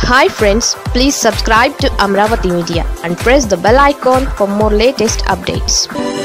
hi friends please subscribe to Amaravati media and press the bell icon for more latest updates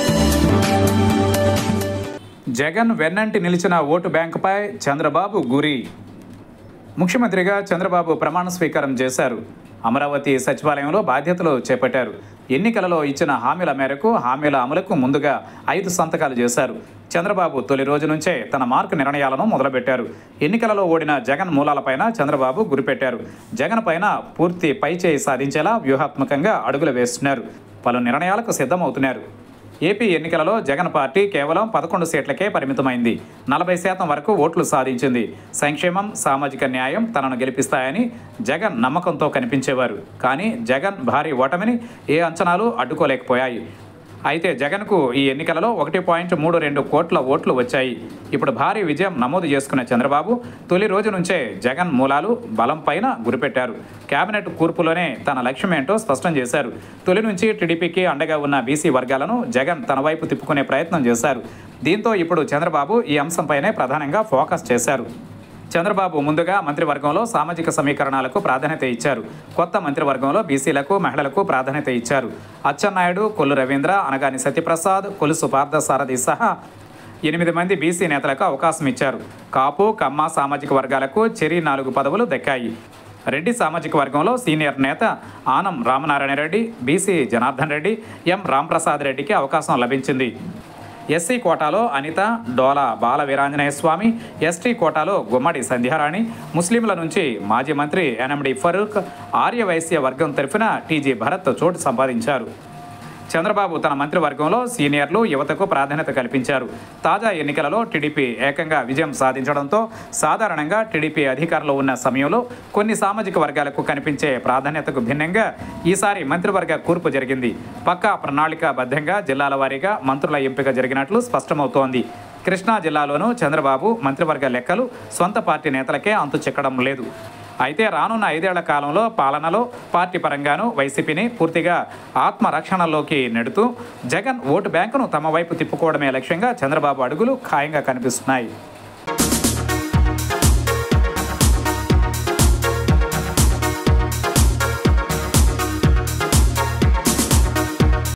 Jagan వెన్నంటి నిలిచిన vote బ్యాంకుపై Chandrababu గురి ముఖ్యమంత్రిగా చంద్రబాబు ప్రమాణ స్వీకారం చేశారు అమరావతి సచివాలయంలో బాధ్యతలు చేపట్టారు ఎన్నికలలో ఇచ్చిన హామీల మేరకు హామీల అమలుకు ముందుగా ఐదు సంతకాలు చేశారు చంద్రబాబు తొలి రోజు నుంచే తన మార్కు నిర్ణయాలను మొదలుపెట్టారు ఎన్నికలలో ఓడిన జగన్ మూలాలపైన చంద్రబాబు గురిపెట్టారు జగన్ పైన పూర్తి పైచేయి సాధించేలా వ్యూహాత్మకంగా అడుగులు వేస్తున్నారు పలు నిర్ణయాలకు సిద్ధమవుతున్నారు ఏపీ ఎన్నికలలో జగన్ పార్టీ కేవలం పదకొండు సీట్లకే పరిమితమైంది నలభై శాతం వరకు ఓట్లు సాధించింది సంక్షేమం సామాజిక న్యాయం తనను గెలిపిస్తాయని జగన్ నమ్మకంతో కనిపించేవారు కానీ జగన్ భారీ ఓటమిని ఏ అంచనాలు అడ్డుకోలేకపోయాయి అయితే జగన్కు ఈ ఎన్నికలలో ఒకటి పాయింట్ మూడు రెండు కోట్ల ఓట్లు వచ్చాయి ఇప్పుడు భారీ విజయం నమోదు చేసుకున్న చంద్రబాబు తొలి రోజు నుంచే జగన్ మూలాలు బలం పైన గురిపెట్టారు కేబినెట్ కూర్పులోనే తన లక్ష్యం ఏంటో స్పష్టం చేశారు తొలి నుంచి టీడీపీకి అండగా ఉన్న బీసీ వర్గాలను జగన్ తన వైపు తిప్పుకునే ప్రయత్నం చేశారు దీంతో ఇప్పుడు చంద్రబాబు ఈ అంశంపైనే ప్రధానంగా ఫోకస్ చేశారు చంద్రబాబు ముందుగా మంత్రివర్గంలో సామాజిక సమీకరణాలకు ప్రాధాన్యత ఇచ్చారు కొత్త మంత్రివర్గంలో బీసీలకు మహిళలకు ప్రాధాన్యత ఇచ్చారు అచ్చెన్నాయుడు కొల్లు రవీంద్ర అనగాని సత్యప్రసాద్ కొలుసు పార్థసారథి సహా ఎనిమిది మంది బీసీ నేతలకు అవకాశం ఇచ్చారు కాపు కమ్మ సామాజిక వర్గాలకు చెరి నాలుగు పదవులు దక్కాయి రెడ్డి సామాజిక వర్గంలో సీనియర్ నేత ఆనం రామనారాయణ రెడ్డి బీసీ జనార్దన్ రెడ్డి ఎం రాంప్రసాద్ రెడ్డికి అవకాశం లభించింది ఎస్సీ కోటాలో అనిత డోలా బాల వీరాంజనేయ స్వామి ఎస్టీ కోటాలో గుమ్మడి సంధ్యారాణి ముస్లింల నుంచి మాజీ మంత్రి ఎన్ఎండి ఫరూక్ ఆర్యవైశ్య వర్గం తరఫున టీజీ భరత్ చోటు సంపాదించారు చంద్రబాబు తన మంత్రివర్గంలో సీనియర్లు యువతకు ప్రాధాన్యత కల్పించారు తాజా ఎన్నికలలో టీడీపీ ఏకంగా విజయం సాధించడంతో సాధారణంగా టీడీపీ అధికారంలో ఉన్న సమయంలో కొన్ని సామాజిక వర్గాలకు కనిపించే ప్రాధాన్యతకు భిన్నంగా ఈసారి మంత్రివర్గ కూర్పు జరిగింది పక్కా ప్రణాళికాబద్ధంగా జిల్లాల వారీగా మంత్రుల ఎంపిక జరిగినట్లు స్పష్టమవుతోంది కృష్ణా జిల్లాలోనూ చంద్రబాబు మంత్రివర్గ లెక్కలు సొంత పార్టీ నేతలకే అంతు చిక్కడం లేదు అయితే రానున్న ఐదేళ్ల కాలంలో పాలనలో పార్టీ పరంగాను వైసీపీని పూర్తిగా ఆత్మరక్షణలోకి నెడుతూ జగన్ ఓటు బ్యాంకును తమ వైపు తిప్పుకోవడమే లక్ష్యంగా చంద్రబాబు అడుగులు ఖాయంగా కనిపిస్తున్నాయి